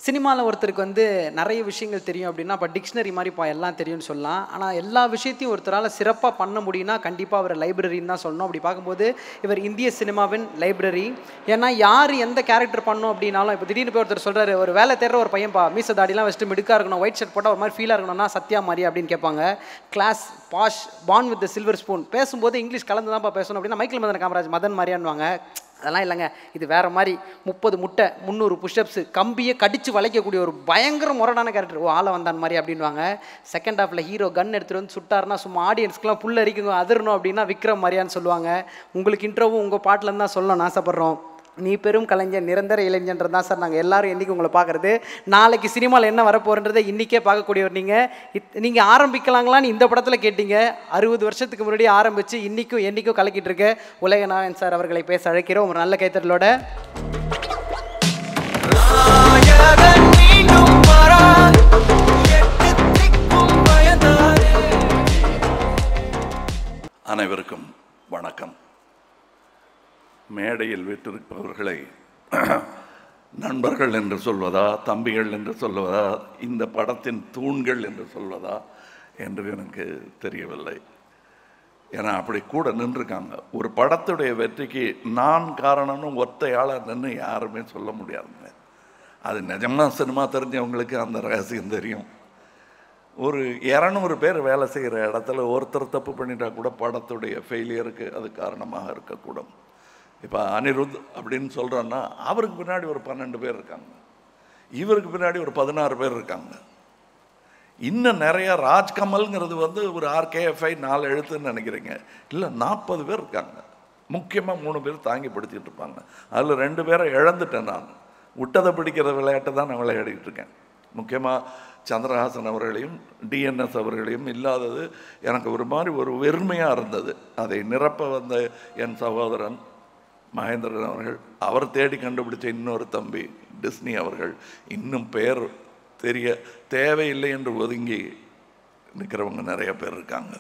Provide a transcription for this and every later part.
சினிமாவில் ஒருத்தருக்கு வந்து நிறைய விஷயங்கள் தெரியும் அப்படின்னா இப்போ டிக்ஷனரி மாதிரி இப்போ எல்லாம் தெரியும்னு சொல்லலாம் ஆனால் எல்லா விஷயத்தையும் ஒருத்தரால் சிறப்பாக பண்ண முடியும்னா கண்டிப்பாக அவர் லைப்ரரின்னு தான் சொல்லணும் அப்படி பார்க்கும்போது இவர் இந்திய சினிமாவின் லைப்ரரி ஏன்னா யார் எந்த கேரக்டர் பண்ணணும் அப்படின்னாலும் இப்போ திடீர்னு போய் ஒருத்தர் சொல்கிறாரு ஒரு வேலை தேடுற ஒரு பையன் பா மீச தாடிலாம் வச்சுட்டு மிடுக்காக இருக்கணும் ஒயிட் ஷர்ட் போட்டால் ஒரு மாதிரி ஃபீலாக இருக்கணும்னா சத்யா மாதிரி அப்படின்னு கேட்பாங்க class posh born with silver spoon பேசும்போது இங்கிலீஷ் கலந்து தான்ப்பா பேசணும் அப்படின்னா மைக்கேல் மதன் காமராஜ் மதன் மாதிரியான்வாங்க அதெல்லாம் இல்லைங்க இது வேற மாதிரி முப்பது முட்டை முந்நூறு புஷ்அப்ஸ் கம்பியை கடிச்சு வளைக்கக்கூடிய ஒரு பயங்கர முரடான கேரக்டர் ஓ ஆளை வந்தான் மாதிரி அப்படின்வாங்க செகண்ட் ஹாஃபில் ஹீரோ கன் எடுத்துகிட்டு வந்து சுட்டாருன்னா சும்மா ஆடியன்ஸ்க்குலாம் புல் அரிக்குங்க அதிரணும் அப்படின்னா விக்ரம் மாதிரியான்னு சொல்லுவாங்க உங்களுக்கு இன்ட்ரோவும் உங்கள் பாட்டிலேருந்து தான் சொல்லணும்னு ஆசைப்பட்றோம் நீ பெரும் கலைஞர் நிரந்தர இளைஞன்றது தான் சார் நாங்கள் எல்லாரும் என்றைக்கு உங்களை பார்க்குறது நாளைக்கு சினிமாவில் என்ன வரப்போகிறன்றதை இன்றைக்கே பார்க்கக்கூடியவர் நீங்கள் நீங்கள் ஆரம்பிக்கலாங்களான்னு இந்த படத்தில் கேட்டீங்க அறுபது வருஷத்துக்கு முன்னாடி ஆரம்பித்து இன்றைக்கும் என்றைக்கும் கலக்கிட்டு இருக்க உலகநாயன் சார் அவர்களை பேச அழைக்கிறோம் ஒரு நல்ல கைத்தறலோட நாயகன் மீண்டும் வரான் எட்டு திக்கும் பயந்தாரே அனைவருக்கும் வணக்கம் மேடையில் வீட்டிருப்பவர்களை நண்பர்கள் என்று சொல்வதா தம்பிகள் என்று சொல்வதா இந்த படத்தின் தூண்கள் என்று சொல்வதா என்று எனக்கு தெரியவில்லை ஏன்னா அப்படி கூட நின்றுருக்காங்க ஒரு படத்துடைய வெற்றிக்கு நான் காரணம்னு ஒத்தையாளாக நின்று யாருமே சொல்ல முடியாதுங்க அது நிஜமாக சினிமா தெரிஞ்சவங்களுக்கு அந்த ரகசியம் தெரியும் ஒரு இரநூறு பேர் வேலை செய்கிற இடத்துல ஒருத்தர் தப்பு பண்ணிட்டா கூட படத்துடைய ஃபெயிலியருக்கு அது காரணமாக இருக்கக்கூடும் இப்போ அனிருத் அப்படின்னு சொல்கிறோன்னா அவருக்கு பின்னாடி ஒரு பன்னெண்டு பேர் இருக்காங்க இவருக்கு பின்னாடி ஒரு பதினாறு பேர் இருக்காங்க இன்னும் நிறைய ராஜ்கமல்ங்கிறது வந்து ஒரு ஆர்கேஎஃப்ஐ நாலு எழுத்துன்னு நினைக்கிறீங்க இல்லை நாற்பது பேர் இருக்காங்க முக்கியமாக மூணு பேர் தாங்கி பிடிச்சிட்டு இருப்பாங்க அதில் ரெண்டு பேரை இழந்துட்டேன் நான் விட்டதை பிடிக்கிற விளையாட்டை தான் நான் விளையாடிட்டு இருக்கேன் முக்கியமாக சந்திரஹாசன் அவர்களையும் டிஎன்எஸ் அவர்களையும் இல்லாதது எனக்கு ஒரு மாதிரி ஒரு வெறுமையாக இருந்தது அதை நிரப்ப வந்த என் சகோதரன் மகேந்திரன் அவர்கள் அவர் தேடி கண்டுபிடிச்ச இன்னொரு தம்பி டிஸ்னி அவர்கள் இன்னும் பெயர் தெரிய தேவையில்லை என்று ஒதுங்கி நிற்கிறவங்க நிறைய பேர் இருக்காங்க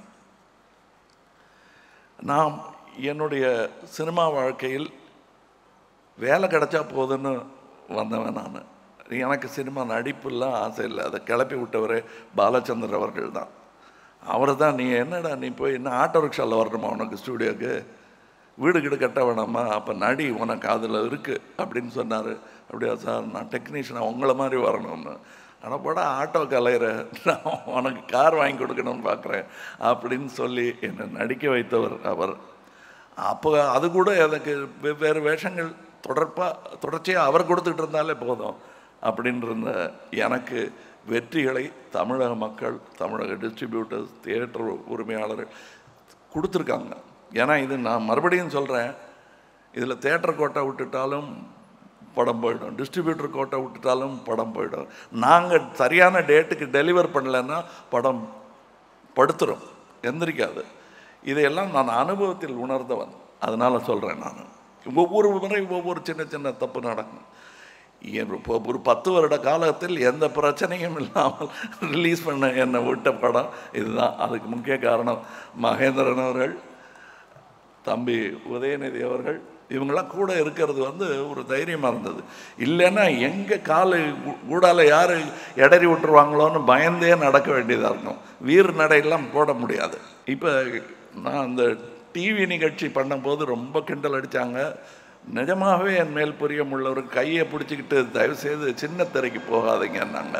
நான் என்னுடைய சினிமா வாழ்க்கையில் வேலை கிடைச்சா போதுன்னு வந்தவன் நான் எனக்கு சினிமா நடிப்புலாம் ஆசை இல்லை அதை கிளப்பி விட்டவரே பாலச்சந்தர் அவர்கள் தான் அவர் தான் நீ என்னடா நீ போய் என்ன ஆட்டோ ரிக்ஷாவில் வரணுமா உனக்கு ஸ்டூடியோக்கு வீடு கீடு கட்ட வேணாமா அப்போ நடி உனக்கு அதில் இருக்குது அப்படின்னு சொன்னார் அப்படியா சார் நான் டெக்னீஷியனாக உங்களை மாதிரி வரணும்னு ஆனால் போட ஆட்டோ கலையிற நான் உனக்கு கார் வாங்கி கொடுக்கணும்னு பார்க்குறேன் அப்படின்னு சொல்லி என்னை நடிக்க வைத்தவர் அவர் அப்போ அது கூட எனக்கு வெவ்வேறு வேஷங்கள் தொடர்பாக தொடர்ச்சியாக அவர் கொடுத்துட்டு இருந்தாலே போதும் அப்படின்னு இருந்த எனக்கு வெற்றிகளை தமிழக மக்கள் தமிழக டிஸ்ட்ரிபியூட்டர்ஸ் தியேட்டர் உரிமையாளர்கள் கொடுத்துருக்காங்க ஏன்னா இது நான் மறுபடியும் சொல்கிறேன் இதில் தேட்டர் கோட்டை விட்டுட்டாலும் படம் போயிடும் டிஸ்ட்ரிபியூட்டர் கோட்டை விட்டுட்டாலும் படம் போயிடும் நாங்கள் சரியான டேட்டுக்கு டெலிவர் பண்ணலைன்னா படம் படுத்துரும் எந்திரிக்காது இதையெல்லாம் நான் அனுபவத்தில் உணர்ந்தவன் அதனால் சொல்கிறேன் நான் ஒவ்வொரு முறை ஒவ்வொரு சின்ன சின்ன தப்பு நடக்கும் என் இப்போ ஒரு பத்து வருட காலத்தில் எந்த பிரச்சனையும் இல்லாமல் ரிலீஸ் பண்ண என்னை விட்ட படம் இதுதான் அதுக்கு முக்கிய காரணம் மகேந்திரன் அவர்கள் தம்பி உதயநிதி அவர்கள் இவங்களாம் கூட இருக்கிறது வந்து ஒரு தைரியமாக இருந்தது இல்லைன்னா எங்கே காலு கூடால யார் இடறி விட்டுருவாங்களோன்னு பயந்தே நடக்க வேண்டியதாக இருக்கும் வீர் நடையெல்லாம் போட முடியாது இப்போ நான் அந்த டிவி நிகழ்ச்சி பண்ணும்போது ரொம்ப கிண்டல் அடித்தாங்க நிஜமாகவே என் மேல் புரியம் உள்ளவர் கையை பிடிச்சிக்கிட்டு தயவுசெய்து சின்ன திரைக்கு போகாதீங்கன்னாங்க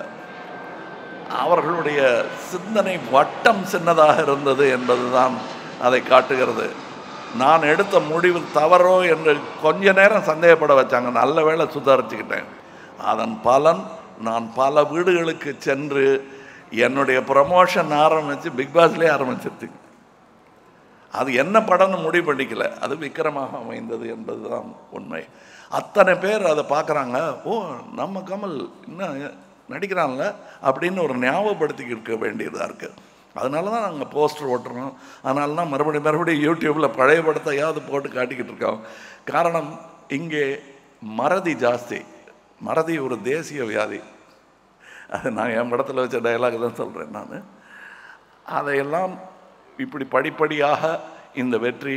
அவர்களுடைய சிந்தனை வட்டம் சின்னதாக இருந்தது என்பதுதான் அதை காட்டுகிறது நான் எடுத்த முடிவு தவறோ என்று கொஞ்ச நேரம் சந்தேகப்பட வச்சாங்க நல்ல வேளை சுதாரிச்சுக்கிட்டேன் அதன் பலன் நான் பல வீடுகளுக்கு சென்று என்னுடைய ப்ரமோஷன் ஆரம்பித்து பிக் பாஸ்லேயே ஆரம்பிச்சிருச்சு அது என்ன படம்னு முடிவு பண்ணிக்கல அது விக்கிரமாக அமைந்தது என்பதுதான் உண்மை அத்தனை பேர் அதை பார்க்குறாங்க ஓ நம்ம கமல் இன்னும் நடிக்கிறான்ல அப்படின்னு ஒரு ஞாபகப்படுத்தி இருக்க வேண்டியதாக இருக்குது அதனால தான் நாங்கள் போஸ்டர் ஓட்டுறோம் அதனால தான் மறுபடியும் மறுபடியும் யூடியூப்பில் பழைய படத்தையாவது போட்டு காட்டிக்கிட்டு இருக்கோம் காரணம் இங்கே மறதி ஜாஸ்தி மறதி ஒரு தேசிய வியாதி அது நான் என் படத்தில் வச்ச டயலாக் தான் சொல்கிறேன் நான் அதையெல்லாம் இப்படி படிப்படியாக இந்த வெற்றி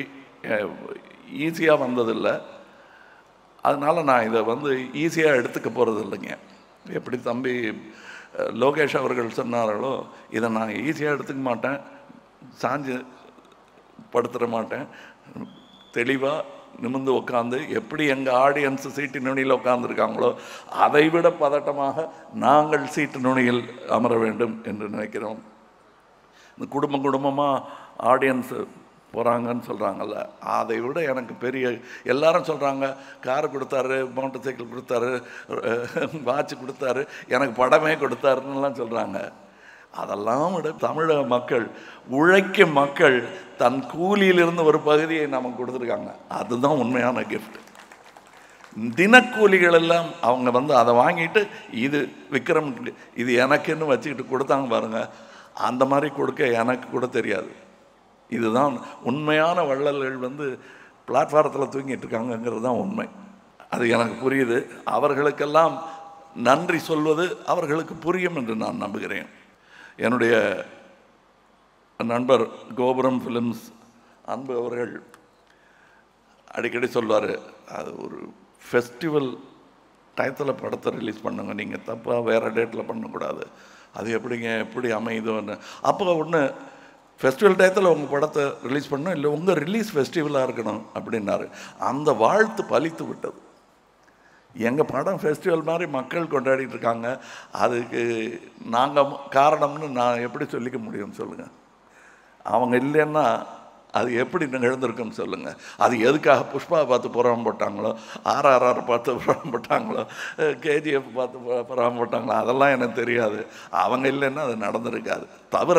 ஈஸியாக வந்ததில்லை அதனால் நான் இதை வந்து ஈஸியாக எடுத்துக்க போகிறது இல்லைங்க எப்படி தம்பி அஹ், லோகேஷ் அவர்கள் சொன்னார்களோ இதை நான் ஈஸியாக எடுத்துக்க மாட்டேன் சாஞ்சு படுத்துட மாட்டேன் தெளிவாக நிமிர்ந்து உட்காந்து எப்படி எங்கள் ஆடியன்ஸ் சீட்டு நுனியில் உட்காந்துருக்காங்களோ அதை விட பதட்டமாக நாங்கள் சீட்டு நுனியில் அமர வேண்டும் என்று நினைக்கிறோம் இந்த குடும்பம் குடும்பமாக ஆடியன்ஸு போகிறாங்கன்னு சொல்கிறாங்கல்ல அதை விட எனக்கு பெரிய எல்லாரும் சொல்கிறாங்க கார் கொடுத்தாரு மோட்டர் சைக்கிள் கொடுத்தாரு வாட்ச் கொடுத்தாரு எனக்கு படமே கொடுத்தாருன்னுலாம் சொல்கிறாங்க அதெல்லாம் விட தமிழக மக்கள் உழைக்கும் மக்கள் தன் கூலியிலிருந்து ஒரு பகுதியை நமக்கு கொடுத்துருக்காங்க அதுதான் உண்மையான கிஃப்ட் தினக்கூலிகள் எல்லாம் அவங்க வந்து அதை வாங்கிட்டு இது விக்ரம் இது எனக்குன்னு வச்சுக்கிட்டு கொடுத்தாங்க பாருங்க அந்த மாதிரி கொடுக்க எனக்கு கூட தெரியாது இதுதான் உண்மையான வள்ளல்கள் வந்து பிளாட்ஃபாரத்தில் தூங்கிட்டு இருக்காங்கங்கிறது தான் உண்மை அது எனக்கு புரியுது அவர்களுக்கெல்லாம் நன்றி சொல்வது அவர்களுக்கு புரியும் என்று நான் நம்புகிறேன் என்னுடைய நண்பர் கோபுரம் ஃபிலிம்ஸ் அன்பு அவர்கள் அடிக்கடி சொல்வார் அது ஒரு ஃபெஸ்டிவல் டயத்தில் படத்தை ரிலீஸ் பண்ணுங்க நீங்கள் தப்பாக வேறு டேட்டில் பண்ணக்கூடாது அது எப்படிங்க எப்படி அமையுதோன்னு அப்போ ஒன்று ஃபெஸ்டிவல் டயத்தில் உங்கள் படத்தை ரிலீஸ் பண்ணணும் இல்லை உங்கள் ரிலீஸ் ஃபெஸ்டிவலாக இருக்கணும் அப்படின்னாரு அந்த வாழ்த்து பலித்து விட்டது எங்கள் படம் ஃபெஸ்டிவல் மாதிரி மக்கள் கொண்டாடிட்டு இருக்காங்க அதுக்கு நாங்கள் காரணம்னு நான் எப்படி சொல்லிக்க முடியும் சொல்லுங்கள் அவங்க இல்லைன்னா அது எப்படி நிகழ்ந்திருக்குன்னு சொல்லுங்கள் அது எதுக்காக புஷ்பா பார்த்து புறாம போட்டாங்களோ ஆர்ஆர்ஆர் பார்த்து புறாம போட்டாங்களோ கேஜிஎஃப் பார்த்து பு- புறாம போட்டாங்களோ அதெல்லாம் எனக்கு தெரியாது அவங்க இல்லைன்னா அது நடந்திருக்காது தவிர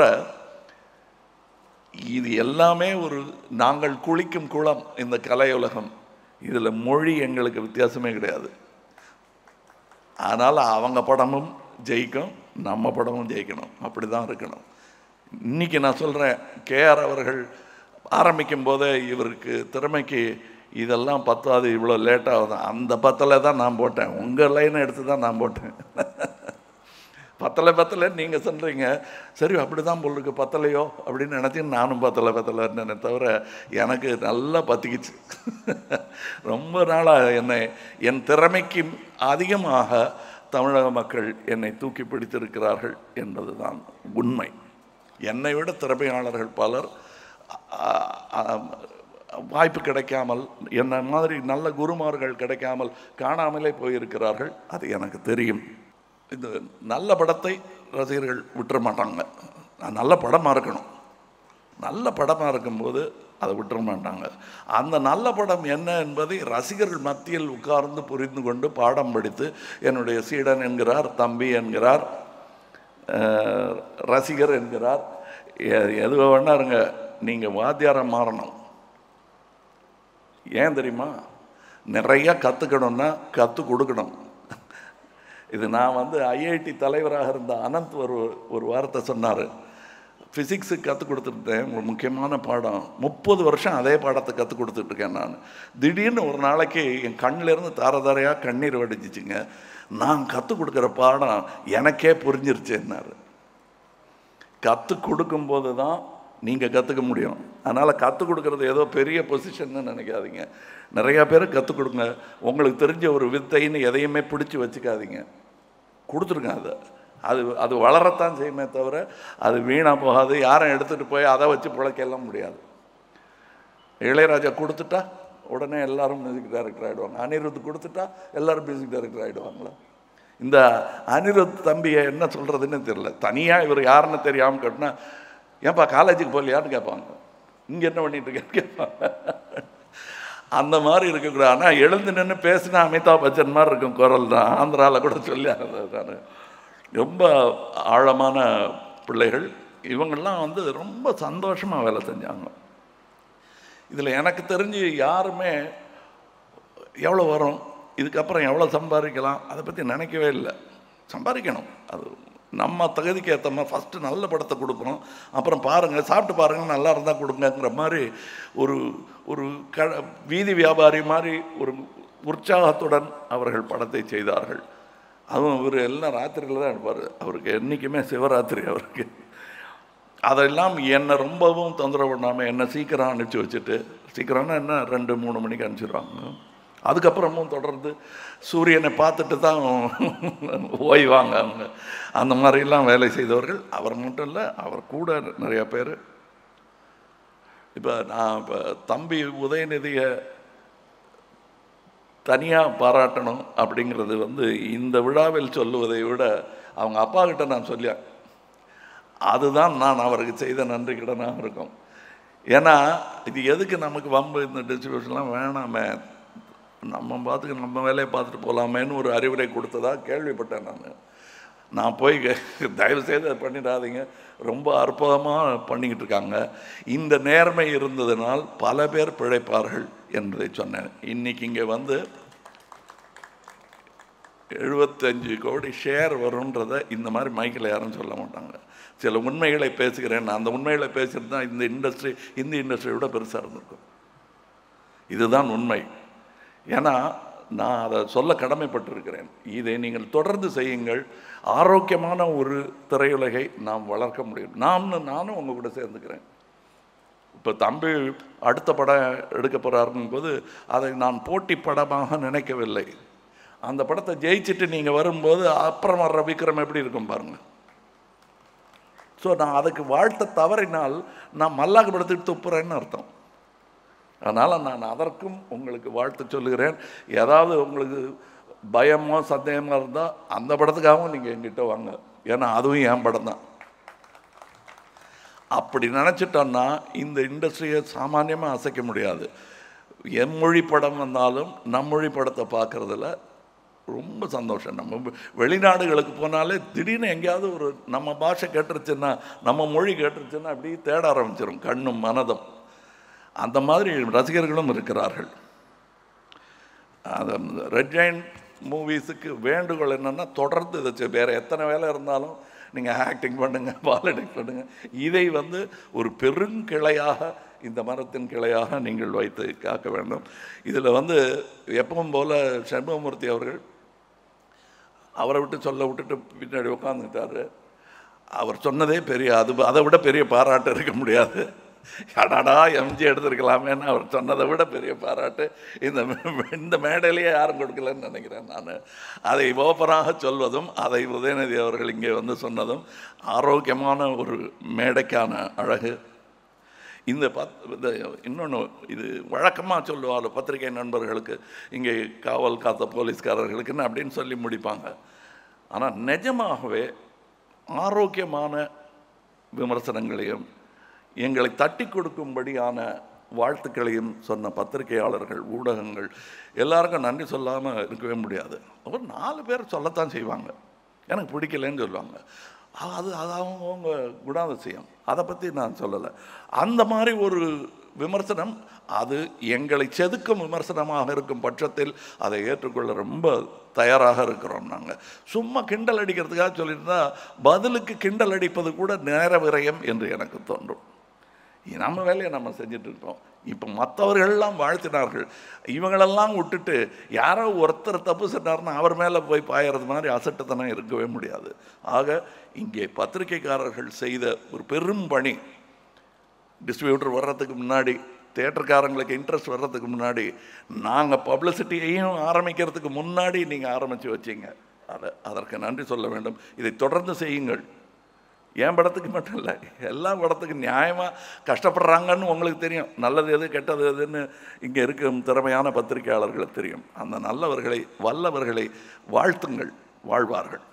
இது எல்லாமே ஒரு நாங்கள் குளிக்கும் குளம் இந்த கலையுலகம் இதில் மொழி எங்களுக்கு வித்தியாசமே கிடையாது அதனால் அவங்க படமும் ஜெயிக்கும் நம்ம படமும் ஜெயிக்கணும் அப்படி தான் இருக்கணும் இன்னைக்கு நான் சொல்கிறேன் கேஆர் அவர்கள் ஆரம்பிக்கும் போதே இவருக்கு திறமைக்கு இதெல்லாம் பத்தாது இவ்வளோ லேட்டாகுது அந்த பத்தலை தான் நான் போட்டேன் உங்கள் லைனை எடுத்து தான் நான் போட்டேன் பத்தலை பத்தலை நீங்கள் சொல்கிறீங்க சரி அப்படி தான் போல் இருக்கு பத்தலையோ அப்படின்னு நினச்சி நானும் பத்தலை பத்தலைன்னு தவிர எனக்கு நல்லா பத்திக்கிச்சு ரொம்ப நாளாக என்னை என் திறமைக்கு அதிகமாக தமிழக மக்கள் என்னை தூக்கி பிடித்திருக்கிறார்கள் என்பதுதான் உண்மை என்னை விட திறமையாளர்கள் பலர் அ- அ- வாய்ப்பு கிடைக்காமல் என்ன மாதிரி நல்ல குருமார்கள் கிடைக்காமல் காணாமலே போயிருக்கிறார்கள் அது எனக்கு தெரியும் இந்த நல்ல படத்தை ரசிகர்கள் விட்டுற மாட்டாங்க நல்ல படமாக இருக்கணும் நல்ல படமாக இருக்கும்போது அதை விட்டுற மாட்டாங்க அந்த நல்ல படம் என்ன என்பதை ரசிகர்கள் மத்தியில் உட்கார்ந்து புரிந்து கொண்டு பாடம் படித்து என்னுடைய சீடன் என்கிறார் தம்பி என்கிறார் அஹ், ரசிகர் என்கிறார் எ- எது வேணா இருங்க நீங்கள் வாத்தியாரம் மாறணும் ஏன் தெரியுமா நிறைய கற்றுக்கணும்னா கற்றுக் கொடுக்கணும் இது நான் வந்து ஐஐடி தலைவராக இருந்த அனந்த் ஒரு ஒரு வார்த்தை சொன்னார் ஃபிசிக்ஸுக்கு கற்றுக் கொடுத்துருந்தேன் ஒரு முக்கியமான பாடம் முப்பது வருஷம் அதே பாடத்தை கற்றுக் கொடுத்துட்ருக்கேன் நான் திடீர்னு ஒரு நாளைக்கு என் கண்ணிலேருந்து தார தாரையாக கண்ணீர் வடிச்சிச்சுங்க நான் கற்றுக் கொடுக்குற பாடம் எனக்கே புரிஞ்சிருச்சேன்னாரு கற்றுக் கொடுக்கும்போது தான் நீங்கள் கற்றுக்க முடியும் அதனால் கற்றுக் கொடுக்குறது ஏதோ பெரிய பொசிஷன்னு நினைக்காதீங்க நிறையா பேர் கற்றுக் கொடுங்க உங்களுக்கு தெரிஞ்ச ஒரு வித்தைன்னு எதையுமே பிடிச்சி வச்சுக்காதீங்க கொடுத்துருங்க அதை அது அது வளரத்தான் செய்யுமே தவிர அது வீணாக போகாது யாரும் எடுத்துகிட்டு போய் அதை வச்சு பிழைக்கலாம் முடியாது இளையராஜா கொடுத்துட்டா உடனே எல்லாரும் மியூசிக் டைரக்டர் ஆகிடுவாங்க அனிருத் கொடுத்துட்டா எல்லாரும் மியூசிக் டைரக்டர் ஆகிடுவாங்களா இந்த அனிருத் தம்பியை என்ன சொல்கிறதுன்னு தெரியல தனியாக இவர் யாருன்னு தெரியாமல் கேட்டினா ஏன்பா காலேஜுக்கு போகலையான்னு கேட்பாங்க இங்கே என்ன பண்ணிட்டு இருக்கேன்னு கேட்பாங்க அந்த மாதிரி இருக்கக்கூடாது ஆனால் எழுந்து நின்று பேசினா அமிதாப் பச்சன் மாதிரி இருக்கும் குரல் தான் ஆந்திராவில் கூட சொல்லி நான் ரொம்ப ஆழமான பிள்ளைகள் இவங்கெல்லாம் வந்து ரொம்ப சந்தோஷமாக வேலை செஞ்சாங்க இதில் எனக்கு தெரிஞ்சு யாருமே எவ்வளோ வரும் இதுக்கப்புறம் எவ்வளோ சம்பாதிக்கலாம் அதை பற்றி நினைக்கவே இல்லை சம்பாதிக்கணும் அது நம்ம தகுதிக்கு ஏற்ற மாதிரி ஃபஸ்ட்டு நல்ல படத்தை கொடுக்கணும் அப்புறம் பாருங்கள் சாப்பிட்டு பாருங்கள் நல்லா இருந்தால் கொடுங்கங்கிற மாதிரி ஒரு ஒரு க வீதி வியாபாரி மாதிரி ஒரு உற்சாகத்துடன் அவர்கள் படத்தை செய்தார்கள் அதுவும் இவர் எல்லாம் ராத்திரியில் தான் எடுப்பார் அவருக்கு என்றைக்குமே சிவராத்திரி அவருக்கு அதெல்லாம் என்னை ரொம்பவும் தொந்தரவு பண்ணாமல் என்னை சீக்கிரம் அனுப்பிச்சி வச்சுட்டு சீக்கிரம்னா என்ன ரெண்டு மூணு மணிக்கு அனுப்பிச்சிடுவாங்க அதுக்கப்புறமும் தொடர்ந்து சூரியனை பார்த்துட்டு தான் ஓய்வாங்க அவங்க அந்த மாதிரிலாம் வேலை செய்தவர்கள் அவர் மட்டும் இல்லை அவர் கூட நிறைய பேர் இப்போ நான் இப்போ தம்பி உதயநிதியை தனியாக பாராட்டணும் அப்படிங்கிறது வந்து இந்த விழாவில் சொல்லுவதை விட அவங்க அப்பா கிட்ட நான் சொல்லியா அதுதான் நான் அவருக்கு செய்த நன்றி கடனாக இருக்கும் ஏன்னா இது எதுக்கு நமக்கு வம்பு இந்த டிஸ்ட்ரிபியூஷன்லாம் வேணாமே நம்ம பார்த்துக்கு நம்ம வேலையை பார்த்துட்டு போகலாமேன்னு ஒரு அறிவுரை கொடுத்ததா கேள்விப்பட்டேன் நான் நான் போய் கே- தயவு செய்து அதை பண்ணிடாதீங்க ரொம்ப அற்புதமாக பண்ணிக்கிட்டு இருக்காங்க இந்த நேர்மை இருந்ததுனால் பல பேர் பிழைப்பார்கள் என்பதை சொன்னேன் இன்னைக்கு இங்கே வந்து எழுபத்தஞ்சு கோடி ஷேர் வரும்ன்றதை இந்த மாதிரி மைக்கில் யாரும் சொல்ல மாட்டாங்க சில உண்மைகளை பேசுகிறேன் நான் அந்த உண்மைகளை பேசுகிறது தான் இந்த இண்டஸ்ட்ரி இந்த இண்டஸ்ட்ரியை விட பெருசாக இருந்திருக்கும் இதுதான் உண்மை ஏன்னா நான் அதை சொல்ல கடமைப்பட்டிருக்கிறேன் இதை நீங்கள் தொடர்ந்து செய்யுங்கள் ஆரோக்கியமான ஒரு திரையுலகை நாம் வளர்க்க முடியும் நாம்னு நானும் உங்கள் கூட சேர்ந்துக்கிறேன் இப்போ தம்பி அடுத்த படம் எடுக்க போகிறாருங்கும் போது அதை நான் போட்டி படமாக நினைக்கவில்லை அந்த படத்தை ஜெயிச்சுட்டு நீங்கள் வரும்போது அப்புறம் வர்ற விக்ரம் எப்படி இருக்கும் பாருங்க ஸோ நான் அதுக்கு வாழ்த்த தவறினால் நான் மல்லாக்கு படத்துக்கு துப்புறேன்னு அர்த்தம் அதனால் நான் அதற்கும் உங்களுக்கு வாழ்த்து சொல்லுகிறேன் ஏதாவது உங்களுக்கு பயமோ சந்தேகமோ இருந்தால் அந்த படத்துக்காகவும் நீங்கள் என்கிட்ட வாங்க ஏன்னா அதுவும் என் படம் தான் அப்படி நினச்சிட்டோன்னா இந்த இண்டஸ்ட்ரியை சாமானியமாக அசைக்க முடியாது எம்மொழி படம் வந்தாலும் நம்மொழி படத்தை பார்க்குறதுல ரொம்ப சந்தோஷம் நம்ம வெ- வெளிநாடுகளுக்கு போனாலே திடீர்னு எங்கேயாவது ஒரு நம்ம பாஷை கேட்டுருச்சுன்னா நம்ம மொழி கேட்டுருச்சுன்னா அப்படியே தேட ஆரம்பிச்சிடும் கண்ணும் மனதும் அந்த மாதிரி ரசிகர்களும் இருக்கிறார்கள் அது ரெட் ஜெயின் மூவிஸுக்கு வேண்டுகோள் என்னென்னா தொடர்ந்து இதை செய்- வேறு எத்தனை வேலை இருந்தாலும் நீங்கள் ஆக்டிங் பண்ணுங்கள் பாலிடிக்ஸ் பண்ணுங்கள் இதை வந்து ஒரு பெருங்கிளையாக இந்த மரத்தின் கிளையாக நீங்கள் வைத்து காக்க வேண்டும் இதில் வந்து எப்பவும் போல் சண்முகமூர்த்தி அவர்கள் அவரை விட்டு சொல்ல விட்டுட்டு பின்னாடி உட்காந்துட்டாரு அவர் சொன்னதே பெரிய அது அதை விட பெரிய பாராட்டு இருக்க முடியாது அடாடா எம்ஜி எடுத்திருக்கலாமேன்னு அவர் சொன்னதை விட பெரிய பாராட்டு இந்த மே- இந்த மேடையிலேயே யாரும் கொடுக்கலன்னு நினைக்கிறேன் நான் அதை ஓப்பனாக சொல்வதும் அதை உதயநிதி அவர்கள் இங்கே வந்து சொன்னதும் ஆரோக்கியமான ஒரு மேடைக்கான அழகு இந்த பத் இந்த இன்னொன்று இது வழக்கமாக சொல்லுவாள் பத்திரிகை நண்பர்களுக்கு இங்கே காவல் காத்த போலீஸ்காரர்களுக்குன்னு அப்படின்னு சொல்லி முடிப்பாங்க ஆனால் நிஜமாகவே ஆரோக்கியமான விமர்சனங்களையும் எங்களை தட்டி கொடுக்கும்படியான வாழ்த்துக்களையும் சொன்ன பத்திரிகையாளர்கள் ஊடகங்கள் எல்லாருக்கும் நன்றி சொல்லாமல் இருக்கவே முடியாது ஒரு நாலு பேர் சொல்லத்தான் செய்வாங்க எனக்கு பிடிக்கலன்னு சொல்லுவாங்க அது அது அவங்கவுங்க குணாதிசயம் அதை பற்றி நான் சொல்லலை அந்த மாதிரி ஒரு விமர்சனம் அது எங்களை செதுக்கும் விமர்சனமாக இருக்கும் பட்சத்தில் அதை ஏற்றுக்கொள்ள ரொம்ப தயாராக இருக்கிறோம் நாங்கள் சும்மா கிண்டல் அடிக்கிறதுக்காக சொல்லியிருந்தா பதிலுக்கு கிண்டல் அடிப்பது கூட நேர விரயம் என்று எனக்கு தோன்றும் நம்ம வேலையை நம்ம செஞ்சுட்டு இருக்கோம் இப்போ மற்றவர்கள்லாம் வாழ்த்தினார்கள் இவங்களெல்லாம் விட்டுட்டு யாரோ ஒருத்தர் தப்பு செஞ்சாருன்னா அவர் மேலே போய் பாயறது மாதிரி அசட்டுத்தனம் இருக்கவே முடியாது ஆக இங்கே பத்திரிகைக்காரர்கள் செய்த ஒரு பெரும் பணி டிஸ்ட்ரிபியூட்டர் வர்றதுக்கு முன்னாடி தேட்டருக்காரங்களுக்கு இன்ட்ரெஸ்ட் வர்றதுக்கு முன்னாடி நாங்கள் பப்ளிசிட்டியையும் ஆரம்பிக்கிறதுக்கு முன்னாடி நீங்கள் ஆரம்பித்து வச்சீங்க அதை அதற்கு நன்றி சொல்ல வேண்டும் இதை தொடர்ந்து செய்யுங்கள் என் படத்துக்கு மட்டும் இல்லை எல்லா படத்துக்கும் நியாயமாக கஷ்டப்படுறாங்கன்னு உங்களுக்கு தெரியும் நல்லது எது கெட்டது எதுன்னு இங்கே இருக்கும் திறமையான பத்திரிகையாளர்களுக்கு தெரியும் அந்த நல்லவர்களை வல்லவர்களை வாழ்த்துங்கள் வாழ்வார்கள்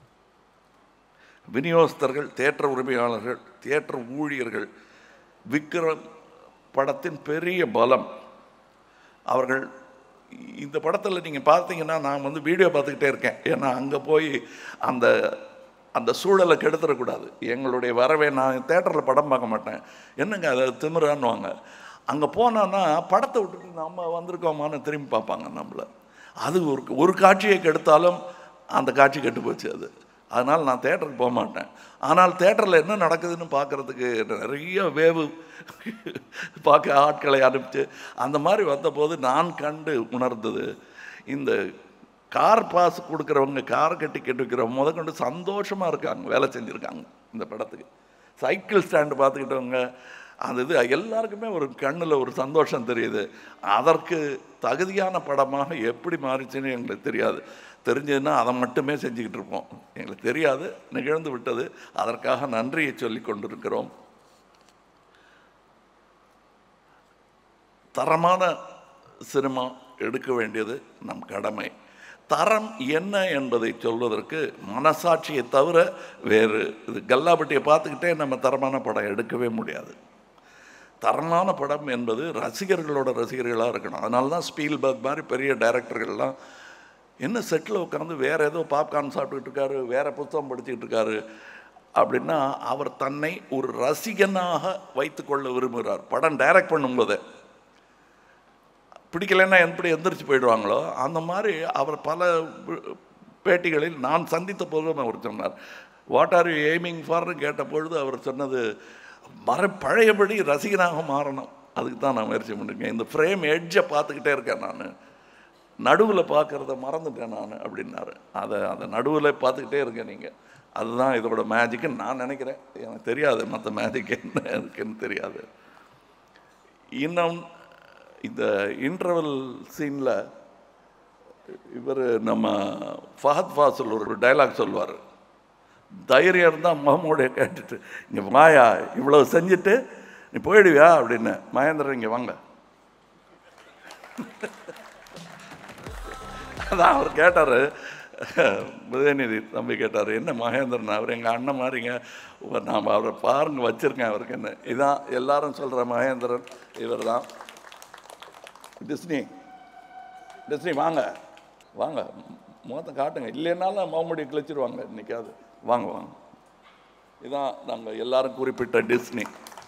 விநியோகஸ்தர்கள் தேட்டர் உரிமையாளர்கள் தியேட்டர் ஊழியர்கள் விக்ரம் படத்தின் பெரிய பலம் அவர்கள் இந்த படத்தில் நீங்கள் பார்த்தீங்கன்னா நான் வந்து வீடியோ பார்த்துக்கிட்டே இருக்கேன் ஏன்னா அங்கே போய் அந்த அந்த சூழலை கெடுத்துடக்கூடாது எங்களுடைய வரவே நான் தேட்டரில் படம் பார்க்க மாட்டேன் என்னங்க அதை திமிரான்னுவாங்க அங்கே போனோன்னா படத்தை விட்டுட்டு நம்ம வந்திருக்கோமான்னு திரும்பி பார்ப்பாங்க நம்மளை அது ஒரு ஒரு காட்சியை கெடுத்தாலும் அந்த காட்சி கெட்டு போச்சு அது அதனால் நான் தேட்டருக்கு போக மாட்டேன் ஆனால் தேட்டரில் என்ன நடக்குதுன்னு பார்க்குறதுக்கு நிறைய வேவு பார்க்க ஆட்களை அனுப்பிச்சு அந்த மாதிரி வந்தபோது நான் கண்டு உணர்ந்தது இந்த கார் பாஸ் கொடுக்குறவங்க கார் கட்டி கட்டி வைக்கிறவங்க முத கொண்டு சந்தோஷமாக இருக்காங்க வேலை செஞ்சுருக்காங்க இந்த படத்துக்கு சைக்கிள் ஸ்டாண்டு பார்த்துக்கிட்டவங்க அது இது எல்லாருக்குமே ஒரு கண்ணில் ஒரு சந்தோஷம் தெரியுது அதற்கு தகுதியான படமாக எப்படி மாறிச்சுன்னு எங்களுக்கு தெரியாது தெரிஞ்சதுன்னா அதை மட்டுமே செஞ்சுக்கிட்டு இருப்போம் எங்களுக்கு தெரியாது நிகழ்ந்து விட்டது அதற்காக நன்றியை சொல்லி கொண்டிருக்கிறோம் தரமான சினிமா எடுக்க வேண்டியது நம் கடமை தரம் என்ன என்பதை சொல்வதற்கு மனசாட்சியை தவிர வேறு இது கல்லாப்பட்டியை பார்த்துக்கிட்டே நம்ம தரமான படம் எடுக்கவே முடியாது தரமான படம் என்பது ரசிகர்களோட ரசிகர்களாக இருக்கணும் அதனால தான் ஸ்பீல்பர்க் மாதிரி பெரிய டைரக்டர்கள்லாம் என்ன செட்டில் உட்காந்து வேறு ஏதோ பாப்கார்ன் சாப்பிட்டுட்டு இருக்காரு வேறு புத்தகம் படிச்சுக்கிட்டு இருக்காரு அப்படின்னா அவர் தன்னை ஒரு ரசிகனாக வைத்துக்கொள்ள விரும்புகிறார் படம் டைரக்ட் பண்ணும்போதே பிடிக்கலைன்னா எப்படி எந்திரிச்சு போயிடுவாங்களோ அந்த மாதிரி அவர் பல வி- பேட்டிகளில் நான் சந்தித்த போதும் அவர் சொன்னார் வாட் ஆர் யூ எய்மிங் ஃபார்னு கேட்ட பொழுது அவர் சொன்னது மற பழையபடி ரசிகனாக மாறணும் அதுக்கு தான் நான் முயற்சி பண்ணிருக்கேன் இந்த ஃப்ரேம் எட்ஜை பார்த்துக்கிட்டே இருக்கேன் நான் நடுவில் பார்க்குறத மறந்துட்டேன் நான் அப்படின்னாரு அதை அதை நடுவில் பார்த்துக்கிட்டே இருக்கேன் நீங்கள் அதுதான் இதோட மேஜிக்குன்னு நான் நினைக்கிறேன் எனக்கு தெரியாது மற்ற மேஜிக் என்ன இருக்குன்னு தெரியாது இன்னும் இந்த இன்டர்வல் சீனில் இவர் நம்ம ஃபஹத் ஃபாசில் ஒரு டைலாக் சொல்லுவார் தைரியம் இருந்தால் முகமூடைய கேட்டுட்டு இங்கே வாயா இவ்வளோ செஞ்சுட்டு நீ போயிடுவியா அப்படின்னு மகேந்திரன் இங்கே வாங்க அதான் அவர் கேட்டார் உதயநிதி தம்பி கேட்டார் என்ன மகேந்திரன் அவர் எங்கள் அண்ணன் மாதிரிங்க உ- நான் அவரை பாருங்க வச்சுருக்கேன் அவருக்கு என்ன இதான் எல்லாரும் சொல்கிற மகேந்திரன் இவர் தான் டிஸ்னி டிஸ்னி வாங்க வாங்க முகத்தை காட்டுங்க இல்லைன்னாலும் மௌமுடி கிழிச்சிருவாங்க இன்னைக்காவது வாங்க வாங்க இதான் நாங்கள் எல்லாரும் குறிப்பிட்ட டிஸ்னி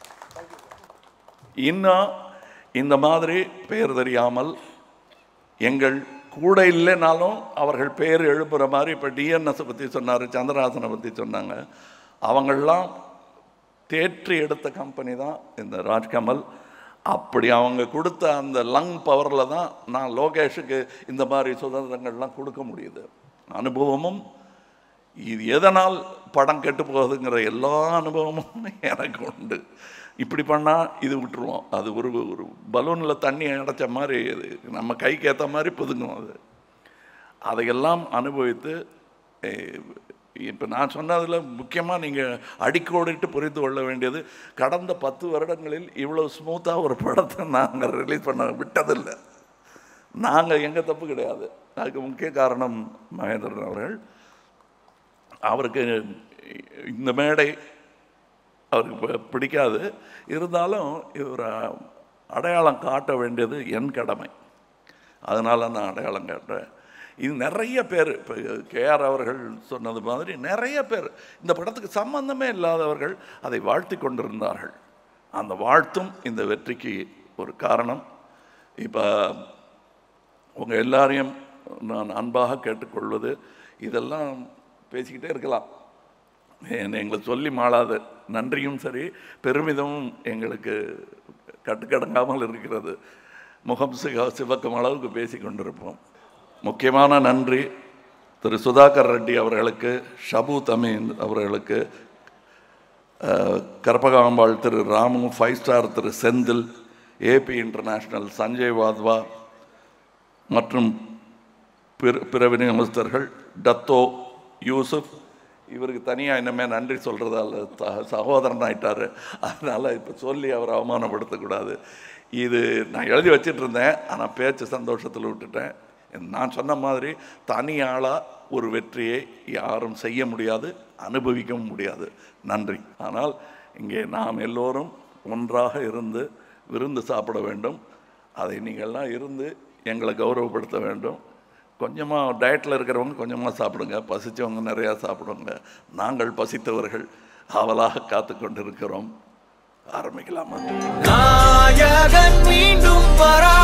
இன்னும் இந்த மாதிரி பெயர் தெரியாமல் எங்கள் கூட இல்லைனாலும் அவர்கள் பெயர் எழுப்புற மாதிரி இப்போ டிஎன்எஸை பற்றி சொன்னார் சந்திரஹாசனை பற்றி சொன்னாங்க அவங்கெல்லாம் தேற்றி எடுத்த கம்பெனி தான் இந்த ராஜ்கமல் அப்படி அவங்க கொடுத்த அந்த லங் பவரில் தான் நான் லோகேஷுக்கு இந்த மாதிரி சுதந்திரங்கள்லாம் கொடுக்க முடியுது அனுபவமும் இது எதனால் படம் கெட்டு போகுதுங்கிற எல்லா அனுபவமும் எனக்கு உண்டு இப்படி பண்ணால் இது விட்டுருவோம் அது ஒரு ஒரு பலூனில் தண்ணி அடைச்ச மாதிரி இது நம்ம கைக்கு ஏற்ற மாதிரி புதுங்கும் அது அதையெல்லாம் அனுபவித்து இப்போ நான் சொன்னதில் முக்கியமாக நீங்கள் அடிக்கோடிட்டு புரிந்து கொள்ள வேண்டியது கடந்த பத்து வருடங்களில் இவ்வளோ ஸ்மூத்தாக ஒரு படத்தை நாங்கள் ரிலீஸ் பண்ண விட்டதில்லை நாங்கள் எங்கள் தப்பு கிடையாது அதுக்கு முக்கிய காரணம் மகேந்திரன் அவர்கள் அவருக்கு இந்த மேடை அவருக்கு பி- பிடிக்காது இருந்தாலும் இவர் அடையாளம் காட்ட வேண்டியது என் கடமை அதனால நான் அடையாளம் காட்டுறேன் இது நிறைய பேர் இப்போ கேஆர் அவர்கள் சொன்னது மாதிரி நிறைய பேர் இந்த படத்துக்கு சம்பந்தமே இல்லாதவர்கள் அதை வாழ்த்தி கொண்டிருந்தார்கள் அந்த வாழ்த்தும் இந்த வெற்றிக்கு ஒரு காரணம் இப்போ உங்கள் எல்லாரையும் நான் அன்பாக கேட்டுக்கொள்வது இதெல்லாம் பேசிக்கிட்டே இருக்கலாம் என்னை எங்களை சொல்லி மாளாது நன்றியும் சரி பெருமிதமும் எங்களுக்கு கட்டுக்கடங்காமல் இருக்கிறது முகம் சிக சிவக்கும் அளவுக்கு பேசி கொண்டிருப்போம் முக்கியமான நன்றி திரு சுதாகர் ரெட்டி அவர்களுக்கு ஷபு தமின் அவர்களுக்கு அஹ், Karpagambal Thiru Ramu five star Thiru Senthil AB international Sanjay Wadhwa மற்றும் பிற பிற விநியோகஸ்தர்கள் டத்தோ யூசுப் இவருக்கு தனியாக இன்னமே நன்றி சொல்கிறதால த சகோதரன் ஆயிட்டாரு அதனால் இப்போ சொல்லி அவரை அவமானப்படுத்தக்கூடாது இது நான் எழுதி வச்சிட்டு இருந்தேன் ஆனால் பேச்சு சந்தோஷத்தில் விட்டுட்டேன் நான் சொன்ன மாதிரி தனி ஆளாக ஒரு வெற்றியை யாரும் செய்ய முடியாது அனுபவிக்கவும் முடியாது நன்றி ஆனால் இங்கே நாம் எல்லோரும் ஒன்றாக இருந்து விருந்து சாப்பிட வேண்டும் அதை நீங்கள்லாம் இருந்து எங்களை கௌரவப்படுத்த வேண்டும் கொஞ்சமாக டயட்டில் இருக்கிறவங்க கொஞ்சமாக சாப்பிடுங்க பசித்தவங்க நிறையா சாப்பிடுங்க நாங்கள் பசித்தவர்கள் ஆவலாக காத்து கொண்டிருக்கிறோம் ஆரம்பிக்கலாமா நாயகன் மீண்டும் வரா